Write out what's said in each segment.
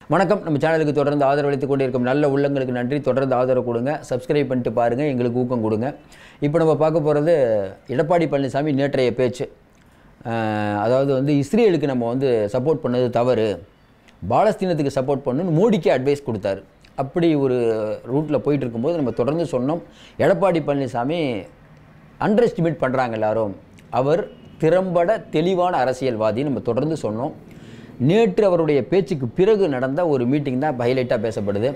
வணக்கம் நம்ம சேனலுக்கு தொடர்ந்து ஆதரவளித்துக் கொண்டிருக்கும் நல்ல உள்ளங்களுக்கு நன்றி தொடர்ந்து ஆதரவு கொடுங்க சப்ஸ்கிரைப் பண்ணிட்டு பாருங்கள் எங்களுக்கு ஊக்கம் கொடுங்க இப்போ நம்ம பார்க்க போகிறது எடப்பாடி பழனிசாமி நேற்றைய பேச்சு அஹ், அதாவது வந்து இஸ்ரேலுக்கு நம்ம வந்து சப்போர்ட் பண்ணது தவறு பாலஸ்தீனத்துக்கு சப்போர்ட் பண்ணுன்னு மோடிக்கே அட்வைஸ் கொடுத்தாரு அப்படி ஒரு ரூட்டில் போயிட்டு இருக்கும்போது நம்ம தொடர்ந்து சொன்னோம் எடப்பாடி பழனிசாமி அண்டர் எஸ்டிமேட் பண்ணுறாங்க எல்லாரும் அவர் திறம்பட தெளிவான அரசியல்வாதி நம்ம தொடர்ந்து சொன்னோம் நேற்று அவருடைய பேச்சுக்கு பிறகு நடந்த ஒரு மீட்டிங் தான் ஹைலைட்டாக பேசப்படுது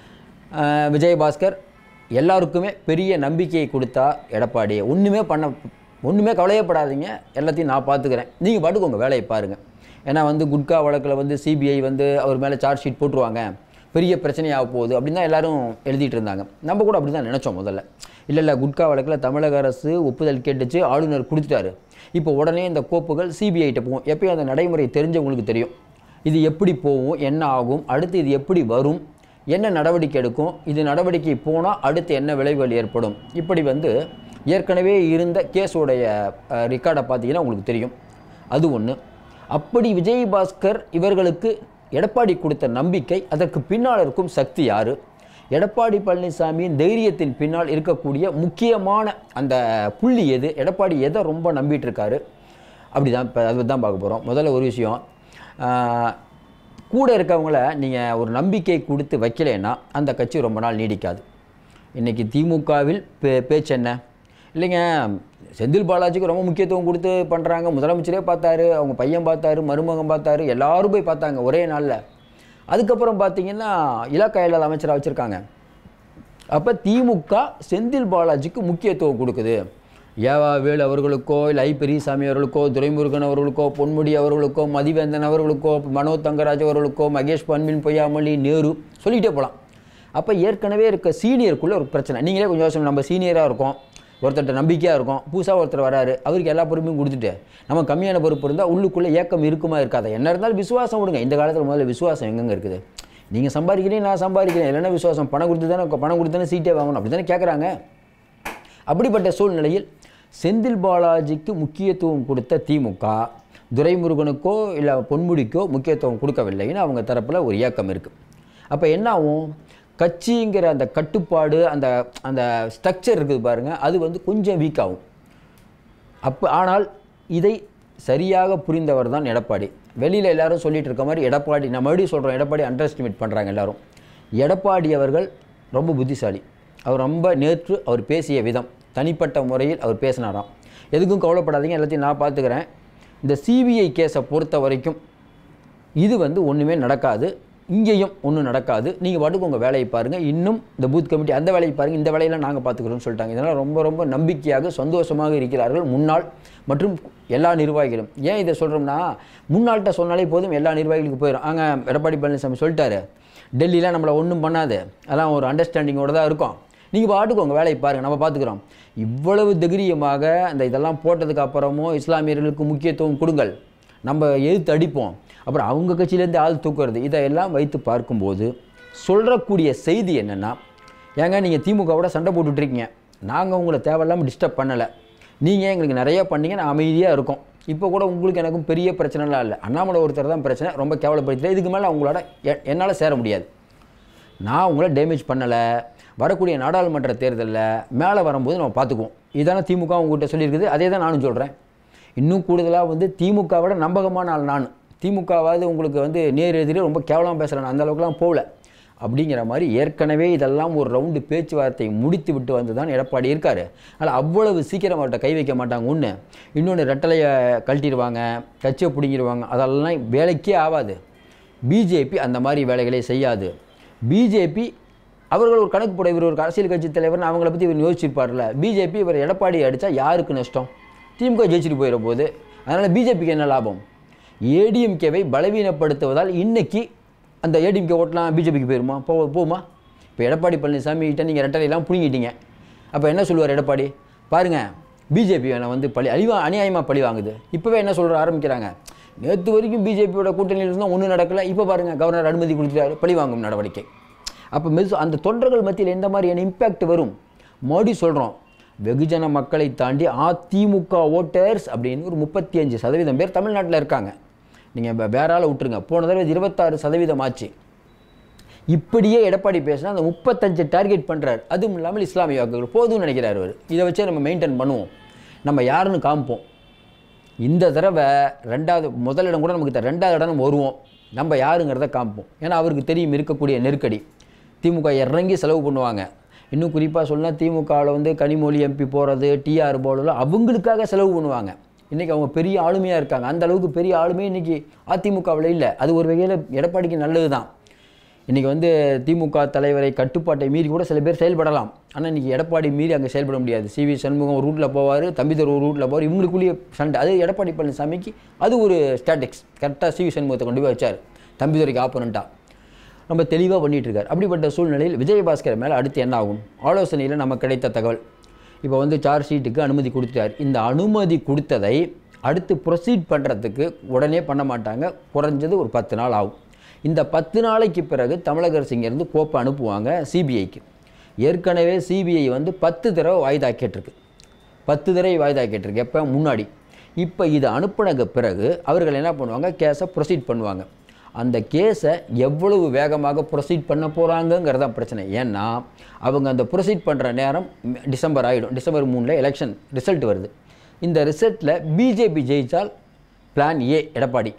அஹ் விஜயபாஸ்கர் எல்லாருக்குமே பெரிய நம்பிக்கையை கொடுத்தா எடப்பாடி ஒன்றுமே பண்ண ஒன்றுமே கவலையப்படாதீங்க எல்லாத்தையும் நான் பார்த்துக்கிறேன் நீங்கள் பாட்டுக்கு உங்கள் வேலையை பாருங்கள் ஏன்னா வந்து குட்கா வழக்கில் வந்து சிபிஐ வந்து அவர் மேலே சார்ஜ் ஷீட் போட்டுருவாங்க பெரிய பிரச்சனையாக போகுது அப்படின்னு தான் எல்லாரும் எழுதிட்டு இருந்தாங்க நம்ம கூட அப்படி தான் நினச்சோம் முதல்ல இல்லை இல்லை குட்கா வழக்கில் தமிழக அரசு ஒப்புதல் கேட்டுச்சு ஆளுநர் கொடுத்துட்டாரு இப்போ உடனே இந்த கோப்புகள் சிபிஐட்ட போகும் எப்பயும் அந்த நடைமுறை தெரிஞ்சவங்களுக்கு தெரியும் இது எப்படி போகும் என்ன ஆகும் அடுத்து இது எப்படி வரும் என்ன நடவடிக்கை எடுக்கும் இது நடவடிக்கை போனால் அடுத்து என்ன விளைவுகள் ஏற்படும் இப்படி வந்து ஏற்கனவே இருந்த கேஸோடைய ரெக்கார்டை பார்த்தீங்கன்னா உங்களுக்கு தெரியும் அது ஒன்று அப்படி விஜயபாஸ்கர் இவர்களுக்கு எடப்பாடி கொடுத்த நம்பிக்கை அதற்கு பின்னால் இருக்கும் சக்தி யாரு எடப்பாடி பழனிசாமியின் தைரியத்தின் பின்னால் இருக்கக்கூடிய முக்கியமான அந்த புள்ளி எது எடப்பாடி எதை ரொம்ப நம்பிட்டு இருக்காரு அப்படி தான் இப்போ அதை தான் பார்க்க போகிறோம் முதல்ல ஒரு விஷயம் ஆஹ், கூட இருக்கவங்கள நீங்கள் ஒரு நம்பிக்கை கொடுத்து வைக்கலைன்னா அந்த கட்சி ரொம்ப நாள் நீடிக்காது இன்றைக்கி திமுகவில் பே பேச்சு என்ன இல்லைங்க செந்தில் பாலாஜிக்கு ரொம்ப முக்கியத்துவம் கொடுத்து பண்ணுறாங்க முதலமைச்சரே பார்த்தாரு அவங்க பையன் பார்த்தாரு மருமகன் பார்த்தாரு எல்லாரும் போய் பார்த்தாங்க ஒரே நாளில் அதுக்கப்புறம் பார்த்தீங்கன்னா இலக்கா இல்லாத அமைச்சராக வச்சுருக்காங்க அப்போ திமுக செந்தில் பாலாஜிக்கு முக்கியத்துவம் கொடுக்குது ஏவா வேலு அவர்களுக்கோ இல்லை ஐ பெரியசாமி அவர்களுக்கோ துரைமுருகன் அவர்களுக்கோ பொன்முடி அவர்களுக்கோ மதிவேந்தன் அவர்களுக்கோ மனோ தங்கராஜ் அவர்களுக்கோ மகேஷ் பன்பின் பொய்யாமொழி நேரு சொல்லிகிட்டே போகலாம் அப்போ ஏற்கனவே இருக்க சீனியருக்குள்ளே ஒரு பிரச்சனை நீங்களே கொஞ்சம் யோசனை நம்ம சீனியராக இருக்கோம் ஒருத்தர்கிட்ட நம்பிக்கையாக இருக்கும் புதுசாக ஒருத்தர் வராரு அவருக்கு எல்லா பொறுப்பையும் கொடுத்துட்டு நம்ம கம்மியான பொறுப்பு இருந்தால் உள்ளுக்குள்ளே ஏக்கம் இருக்குமா இருக்காதா என்ன இருந்தாலும் விசுவாசம் விடுங்க இந்த காலத்தில் முதல்ல விசுவாசம் எங்கெங்க இருக்குது நீங்கள் சம்பாதிக்கிறீங்க நான் சம்பாதிக்கிறேன் இல்லைன்னா விசுவாசம் பணம் கொடுத்து தானே பணம் கொடுத்து தானே சீட்டே வாங்கணும் அப்படி தானே கேட்குறாங்க அப்படிப்பட்ட சூழ்நிலையில் செந்தில் பாலாஜிக்கு முக்கியத்துவம் கொடுத்த திமுக துரைமுருகனுக்கோ இல்லை பொன்முடிக்கோ முக்கியத்துவம் கொடுக்கவில்லைன்னு அவங்க தரப்பில் ஒரு இயக்கம் இருக்குது அப்போ என்ன ஆகும் கட்சிங்கிற அந்த கட்டுப்பாடு அந்த அந்த ஸ்ட்ரக்சர் இருக்குது பாருங்கள் அது வந்து கொஞ்சம் வீக் ஆகும் அப்போ ஆனால் இதை சரியாக புரிந்தவர் தான் எடப்பாடி வெளியில் எல்லாரும் சொல்லிட்டு இருக்க மாதிரி எடப்பாடி நான் மறுபடியும் சொல்கிறோம் எடப்பாடி அண்டர் எஸ்டிமேட் பண்ணுறாங்க எல்லாரும் எடப்பாடி அவர்கள் ரொம்ப புத்திசாலி அவர் ரொம்ப நேற்று அவர் பேசிய விதம் தனிப்பட்ட முறையில் அவர் பேசினாராம் எதுக்கும் கவலைப்படாதீங்க எல்லாத்தையும் நான் பார்த்துக்கிறேன் இந்த சிபிஐ கேஸை பொறுத்த வரைக்கும் இது வந்து ஒன்றுமே நடக்காது இங்கேயும் ஒன்றும் நடக்காது நீங்கள் பாட்டுக்கு உங்கள் வேலையை பாருங்கள் இன்னும் இந்த பூத் கமிட்டி அந்த வேலையை பாருங்கள் இந்த வேலையெல்லாம் நாங்கள் பார்த்துக்கிறோம்னு சொல்லிட்டாங்க இதனால் ரொம்ப ரொம்ப நம்பிக்கையாக சந்தோஷமாக இருக்கிறார்கள் முன்னாள் மற்றும் எல்லா நிர்வாகிகளும் ஏன் இதை சொல்கிறோம்னா முன்னாள்கிட்ட சொன்னாலே போதும் எல்லா நிர்வாகிகளுக்கு போயிடும் அங்கே எடப்பாடி பழனிசாமி சொல்லிட்டாரு டெல்லியில் நம்மளை ஒன்றும் பண்ணாது அதெல்லாம் ஒரு அண்டர்ஸ்டாண்டிங்கோட தான் இருக்கும் நீங்கள் பாட்டுக்கு உங்கள் வேலையை பாருங்கள் நம்ம பார்த்துக்குறோம் இவ்வளவு தைரியமாக அந்த இதெல்லாம் போட்டதுக்கு அப்புறமும் இஸ்லாமியர்களுக்கு முக்கியத்துவம் கொடுங்கள் நம்ம எதிர்த்து அடிப்போம் அப்புறம் அவங்க கட்சியிலேருந்து ஆள் தூக்குறது இதையெல்லாம் வைத்து பார்க்கும்போது சொல்கிறக்கூடிய செய்தி என்னென்னா ஏங்க நீங்கள் திமுகவோட சண்டை போட்டுட்ருக்கீங்க நாங்கள் உங்களை தேவையில்லாமல் டிஸ்டர்ப் பண்ணலை நீங்கள் எங்களுக்கு நிறைய பண்ணீங்க நான் அமைதியாக இருக்கோம் இப்போ கூட உங்களுக்கு எனக்கும் பெரிய பிரச்சனைலாம் இல்லை அண்ணாமலை ஒருத்தர் தான் பிரச்சனை ரொம்ப கேவலப்படுத்திட்டு இதுக்கு மேலே உங்களோட எ- என்னால் சேர முடியாது நான் உங்களை டேமேஜ் பண்ணலை வரக்கூடிய நாடாளுமன்ற தேர்தலில் மேலே வரும்போது நம்ம பார்த்துக்குவோம் இதானே திமுக உங்ககிட்ட சொல்லியிருக்குது அதே தான் நானும் சொல்கிறேன் இன்னும் கூடுதலாக வந்து திமுகவோட நம்பகமான ஆள் நான் திமுகவாவது உங்களுக்கு வந்து நேர் எதிரே ரொம்ப கேவலமாக பேசுகிறேன் அந்த அளவுக்குலாம் போகல அப்படிங்கிற மாதிரி ஏற்கனவே இதெல்லாம் ஒரு ரவுண்டு பேச்சுவார்த்தை முடித்து விட்டு வந்து தான் எடப்பாடி இருக்கார் அதனால் அவ்வளவு சீக்கிரம் அவர்கிட்ட கை வைக்க மாட்டாங்க ஒன்று இன்னொன்று ரெட்டலையை கழட்டிடுவாங்க கட்சியை பிடிங்கிடுவாங்க அதெல்லாம் வேலைக்கே ஆகாது பிஜேபி அந்த மாதிரி வேலைகளை செய்யாது பிஜேபி அவர்கள் ஒரு கணக்கு போட இவர் ஒரு அரசியல் கட்சி தலைவர்னு அவங்கள பற்றி இவர் யோசிச்சிருப்பார்ல பிஜேபி இவர் எடப்பாடி அடித்தா யாருக்கு நஷ்டம் திமுக ஜெயிச்சுட்டு போயிட போகுது அதனால் பிஜேபிக்கு என்ன லாபம் ஏடிஎம்கேவை பலவீனப்படுத்துவதால் இன்னைக்கு அந்த ஏடிஎம்கே ஓட்டலாம் பிஜேபிக்கு போயிருமா போ போகுமா இப்போ எடப்பாடி பழனிசாமி கிட்ட நீங்கள் ரெட்டலையெல்லாம் பிடுங்கிட்டீங்க அப்போ என்ன சொல்லுவார் எடப்பாடி பாருங்கள் பிஜேபி என்னை வந்து பழி அழிவா அநியாயமாக பழி வாங்குது இப்போவே என்ன சொல்ற ஆரம்பிக்கிறாங்க நேற்று வரைக்கும் பிஜேபியோட கூட்டணியில் இருந்தால் ஒன்றும் நடக்கல இப்போ பாருங்கள் கவர்னர் அனுமதி கொடுத்துட்டாரு பழி வாங்கும் நடவடிக்கை அப்போ மெது அந்த தொண்டர்கள் மத்தியில் எந்த மாதிரியான இம்பேக்ட் வரும் மோடி சொல்கிறோம் வெகுஜன மக்களை தாண்டி அதிமுக ஓட்டர்ஸ் அப்படின்னு ஒரு முப்பத்தி அஞ்சு சதவீதம் பேர் தமிழ்நாட்டில் இருக்காங்க நீங்கள் வேற ஆளை விட்டுருங்க போன தடவை இருபத்தாறு சதவீதம் ஆச்சு இப்படியே எடப்பாடி பேசினா அந்த முப்பத்தஞ்சு டார்கெட் பண்ணுறாரு அதுவும் இல்லாமல் இஸ்லாமிய வாக்குகள் போதும்னு நினைக்கிறார் அவர் இதை வச்சே நம்ம மெயின்டைன் பண்ணுவோம் நம்ம யாருன்னு காமிப்போம் இந்த தடவை ரெண்டாவது முதலிடம் கூட நமக்கு தெ- ரெண்டாவது இடம் நம்ம வருவோம் நம்ம யாருங்கிறத காமிப்போம் ஏன்னா அவருக்கு தெரியும் இருக்கக்கூடிய நெருக்கடி திமுக இறங்கி செலவு பண்ணுவாங்க இன்னும் குறிப்பாக சொன்னால் திமுகவில் வந்து கனிமொழி எம்பி போகிறது டிஆர் போலலாம் அவங்களுக்காக செலவு பண்ணுவாங்க இன்றைக்கி அவங்க பெரிய ஆளுமையாக இருக்காங்க அந்த அளவுக்கு பெரிய ஆளுமை இன்றைக்கி அதிமுகவில் இல்லை அது ஒரு வகையில் எடப்பாடிக்கு நல்லது தான் இன்றைக்கி வந்து திமுக தலைவரை கட்டுப்பாட்டை மீறி கூட சில பேர் செயல்படலாம் ஆனால் இன்றைக்கி எடப்பாடி மீறி அங்கே செயல்பட முடியாது சிவி சண்முகம் ஒரு ரூட்டில் போவார் தம்பிதர் ஒரு ரூட்டில் போவார் இவங்களுக்குள்ளேயே சண்டை அது எடப்பாடி பழனிசாமிக்கு அது ஒரு ஸ்டாட்டிக்ஸ் கரெக்டாக சிவி சண்முகத்தை கொண்டு போய் வச்சார் தம்பிதுரைக்கு ஆப்போனண்ட்டாக ரொம்ப தெளிவாக பண்ணிட்டு இருக்கார் அப்படிப்பட்ட சூழ்நிலையில் விஜயபாஸ்கர் மேலே அடுத்து என்ன ஆகும் ஆலோசனையில் நமக்கு கிடைத்த தகவல் இப்போ வந்து சார்ஜ் ஷீட்டுக்கு அனுமதி கொடுத்துட்டார் இந்த அனுமதி கொடுத்ததை அடுத்து ப்ரொசீட் பண்ணுறதுக்கு உடனே பண்ண மாட்டாங்க குறைஞ்சது ஒரு பத்து நாள் ஆகும் இந்த பத்து நாளைக்கு பிறகு தமிழக அரசு இங்கேருந்து கோப்பை அனுப்புவாங்க சிபிஐக்கு ஏற்கனவே சிபிஐ வந்து பத்து தடவை வாய்தா கேட்டிருக்கு பத்து தடவை வாய்தா கேட்டிருக்கு எப்போ முன்னாடி இப்போ இது அனுப்புனக்கு பிறகு அவர்கள் என்ன பண்ணுவாங்க கேஸை ப்ரொசீட் பண்ணுவாங்க அந்த கேஸை எவ்வளவு வேகமாக ப்ரொசீட் பண்ண போகிறாங்கங்கிறது தான் பிரச்சனை ஏன்னா அவங்க அந்த ப்ரொசீட் பண்ணுற நேரம் ம், டிசம்பர் ஆகிடும் டிசம்பர் மூணில் எலெக்ஷன் ரிசல்ட் வருது இந்த ரிசல்ட்டில் பிஜேபி ஜெயித்தால் பிளான் ஏ எடப்பாடி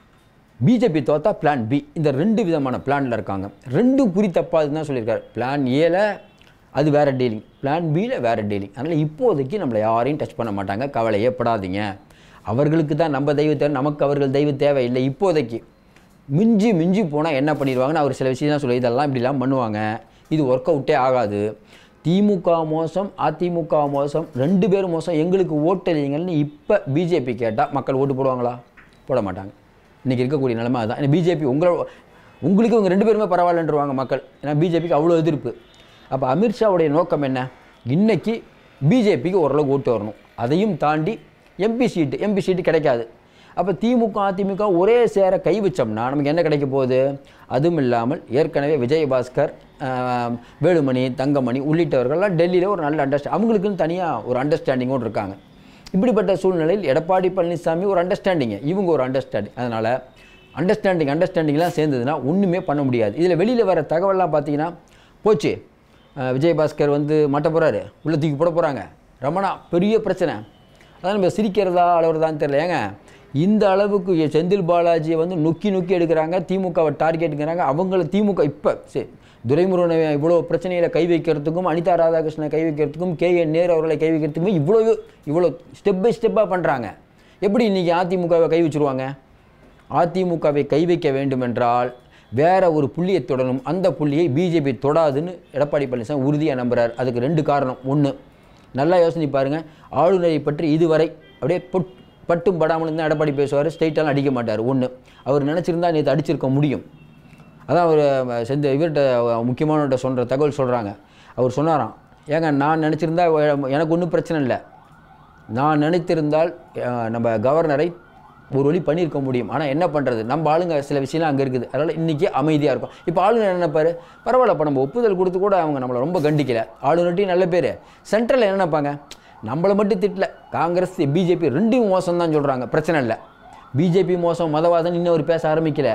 பிஜேபி தோத்தா பிளான் பி இந்த ரெண்டு விதமான பிளானில் இருக்காங்க ரெண்டும் குறி தப்பாதுன்னு தான் சொல்லியிருக்காரு பிளான் ஏல அது வேறு டீலிங் பிளான் பியில் வேறு டீலிங் அதனால் இப்போதைக்கு நம்மளை யாரையும் டச் பண்ண மாட்டாங்க கவலையே படாதீங்க அவர்களுக்கு தான் நம்ம தெய்வ தேவை நமக்கு அவர்கள் தெய்வ தேவையில்லை இப்போதைக்கு மிஞ்சி மிஞ்சி போனால் என்ன பண்ணிடுவாங்கன்னு அவர் சில விஷயம் தான் சொல்லி இதெல்லாம் இப்படிலாம் பண்ணுவாங்க இது ஒர்க் அவுட்டே ஆகாது திமுக மோசம் அதிமுக மோசம் ரெண்டு பேரும் மோசம் எங்களுக்கு ஓட்டு இல்லைங்கன்னு இப்போ பிஜேபி கேட்டால் மக்கள் ஓட்டு போடுவாங்களா போட மாட்டாங்க இன்றைக்கி இருக்கக்கூடிய நிலைமை அதுதான் பிஜேபி உங்களை உங்களுக்கு இவங்க ரெண்டு பேருமே பரவாயில்லன்றவாங்க மக்கள் ஏன்னா பிஜேபிக்கு அவ்வளோ எதிர்ப்பு அப்போ அமித்ஷாவுடைய நோக்கம் என்ன இன்னைக்கு பிஜேபிக்கு ஓரளவுக்கு ஓட்டு வரணும் அதையும் தாண்டி எம்பி சீட்டு எம்பி சீட்டு கிடைக்காது அப்போ திமுக அதிமுக ஒரே சேர கை வச்சோம்னா நமக்கு என்ன கிடைக்க போகுது அதுவும் இல்லாமல் ஏற்கனவே விஜயபாஸ்கர் ஆஹ், வேலுமணி தங்கமணி உள்ளிட்டவர்கள்லாம் டெல்லியில் ஒரு நல்ல அண்டர்ஸ்டாண்ட் அவங்களுக்குன்னு தனியாக ஒரு அண்டர்ஸ்டாண்டிங்கோடு இருக்காங்க இப்படிப்பட்ட சூழ்நிலையில் எடப்பாடி பழனிசாமி ஒரு அண்டர்ஸ்டாண்டிங்கு இவங்க ஒரு அண்டர்ஸ்டாண்டிங் அதனால் அண்டர்ஸ்டாண்டிங் அண்டர்ஸ்டாண்டிங்லாம் சேர்ந்ததுன்னா ஒன்றுமே பண்ண முடியாது இதில் வெளியில் வர தகவல்லாம் பார்த்தீங்கன்னா போச்சு அஹ் விஜயபாஸ்கர் வந்து மாட்ட போகிறாரு உள்ள தூக்கி போட போகிறாங்க ரமணா பெரிய பிரச்சனை அதான் நம்ம சிரிக்கிறதா அளவுறதான்னு தெரியல ஏங்க இந்த அளவுக்கு எ- செந்தில் பாலாஜியை வந்து நொக்கி நொக்கி எடுக்கிறாங்க திமுகவை டார்கெட்டுங்கிறாங்க அவங்கள திமுக இப்போ சரி துரைமுருகனை இவ்வளோ பிரச்சனையில் கை வைக்கிறதுக்கும் அனிதா ராதாகிருஷ்ணனை கை வைக்கிறதுக்கும் கே என் நேரு அவர்களை கை வைக்கிறதுக்குமே இவ்வளோ இவ்வளோ ஸ்டெப் பை ஸ்டெப்பாக பண்ணுறாங்க எப்படி இன்றைக்கி அதிமுகவை கை வச்சுருவாங்க அதிமுகவை கை வைக்க வேண்டுமென்றால் வேற ஒரு புள்ளியை தொடரும் அந்த புள்ளியை பிஜேபி தொடாதுன்னு எடப்பாடி பழனிசாமி உறுதியாக நம்புறார் அதுக்கு ரெண்டு காரணம் ஒன்று நல்லா யோசனை பாருங்க ஆளுநரை பற்றி இதுவரை அப்படியே பொட் பட்டும் படாமலும் தான் எடப்பாடி பேசுவார் ஸ்ட்ரைட்டாலும் அடிக்க மாட்டார் ஒன்று அவர் நினச்சிருந்தா நேற்று அடிச்சிருக்க முடியும் அதான் அவர் செந்த இவர்கிட்ட முக்கியமானவர்கிட்ட சொல்கிற தகவல் சொல்கிறாங்க அவர் சொன்னாராம் ஏங்க நான் நினச்சிருந்தா எனக்கு ஒன்றும் பிரச்சனை இல்லை நான் நினைத்திருந்தால் அஹ், நம்ம கவர்னரை ஒரு வழி பண்ணியிருக்க முடியும் ஆனால் என்ன பண்ணுறது நம்ம ஆளுங்க சில விஷயம்லாம் அங்கே இருக்குது அதனால் இன்றைக்கி அமைதியாக இருக்கும் இப்போ ஆளுநர் என்ன நினைப்பாரு பரவாயில்ல இப்போ நம்ம ஒப்புதல் கொடுத்து கூட அவங்க நம்மளை ரொம்ப கண்டிக்கல ஆளுநர்ட்டையும் நல்ல பேர் சென்ட்ரலில் என்ன நினைப்பாங்க நம்மளை மட்டும் திட்டல காங்கிரஸ் பிஜேபி ரெண்டும் மோசம் தான் சொல்கிறாங்க பிரச்சனை இல்லை பிஜேபி மோசம் மதவாதம் இன்னும் அவர் பேச ஆரம்பிக்கல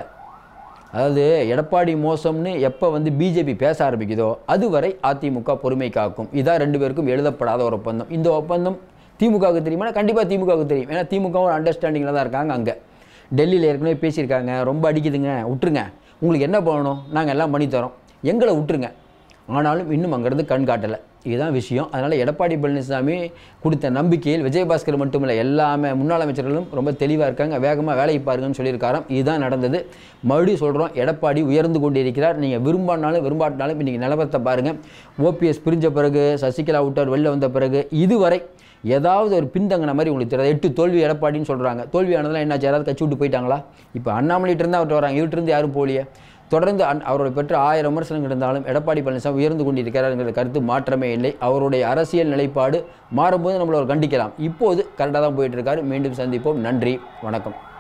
அதாவது எடப்பாடி மோசம்னு எப்போ வந்து பிஜேபி பேச ஆரம்பிக்குதோ அதுவரை அதிமுக பொறுமை காக்கும் இதான் ரெண்டு பேருக்கும் எழுதப்படாத ஒரு ஒப்பந்தம் இந்த ஒப்பந்தம் திமுகவுக்கு தெரியுமா கண்டிப்பாக திமுகவுக்கு தெரியும் ஏன்னா திமுக ஒரு அண்டர்ஸ்டாண்டிங்கில் தான் இருக்காங்க அங்கே டெல்லியில் ஏற்கனவே பேசியிருக்காங்க ரொம்ப அடிக்குதுங்க விட்டுருங்க உங்களுக்கு என்ன பண்ணணும் நாங்கள் எல்லாம் பண்ணித்தரோம் எங்களை விட்டுருங்க ஆனாலும் இன்னும் அங்கேருந்து கண் காட்டலை இதுதான் விஷயம் அதனால் எடப்பாடி பழனிசாமி கொடுத்த நம்பிக்கையில் விஜயபாஸ்கர் மட்டுமில்லை எல்லாமே முன்னாள் அமைச்சர்களும் ரொம்ப தெளிவாக இருக்காங்க வேகமாக வேலையை பாருங்கன்னு சொல்லியிருக்காராம் இதுதான் நடந்தது மறுபடியும் சொல்கிறோம் எடப்பாடி உயர்ந்து கொண்டு இருக்கிறார் நீங்கள் விரும்பானாலும் விரும்பாட்டினாலும் இன்றைக்கி நிலவரத்தை பாருங்கள் ஓபிஎஸ் பிரிஞ்ச பிறகு சசிகலா விட்டார் வெளில வந்த பிறகு இதுவரை ஏதாவது ஒரு பின்தங்கின மாதிரி உங்களுக்கு தெரியாது எட்டு தோல்வி எடப்பாடின்னு சொல்கிறாங்க தோல்வியானதெல்லாம் என்னாச்சு யாராவது கட்சி விட்டு போயிட்டாங்களா இப்போ அண்ணாமலைகிட்ட இருந்து அவர்கிட்ட வராங்க இவர்கிட்ட இருந்து யாரும் போலியே தொடர்ந்து அன் அவரோட பெற்ற ஆயிரம் விமர்சனங்கள் இருந்தாலும் எடப்பாடி பழனிசாமி உயர்ந்து கொண்டிருக்கிறாருங்கிற கருத்து மாற்றமே இல்லை அவருடைய அரசியல் நிலைப்பாடு மாறும்போது நம்மள ஒரு கண்டிக்கலாம் இப்போது கரெக்டாக தான் போயிட்டு இருக்காரு மீண்டும் சந்திப்போம் நன்றி வணக்கம்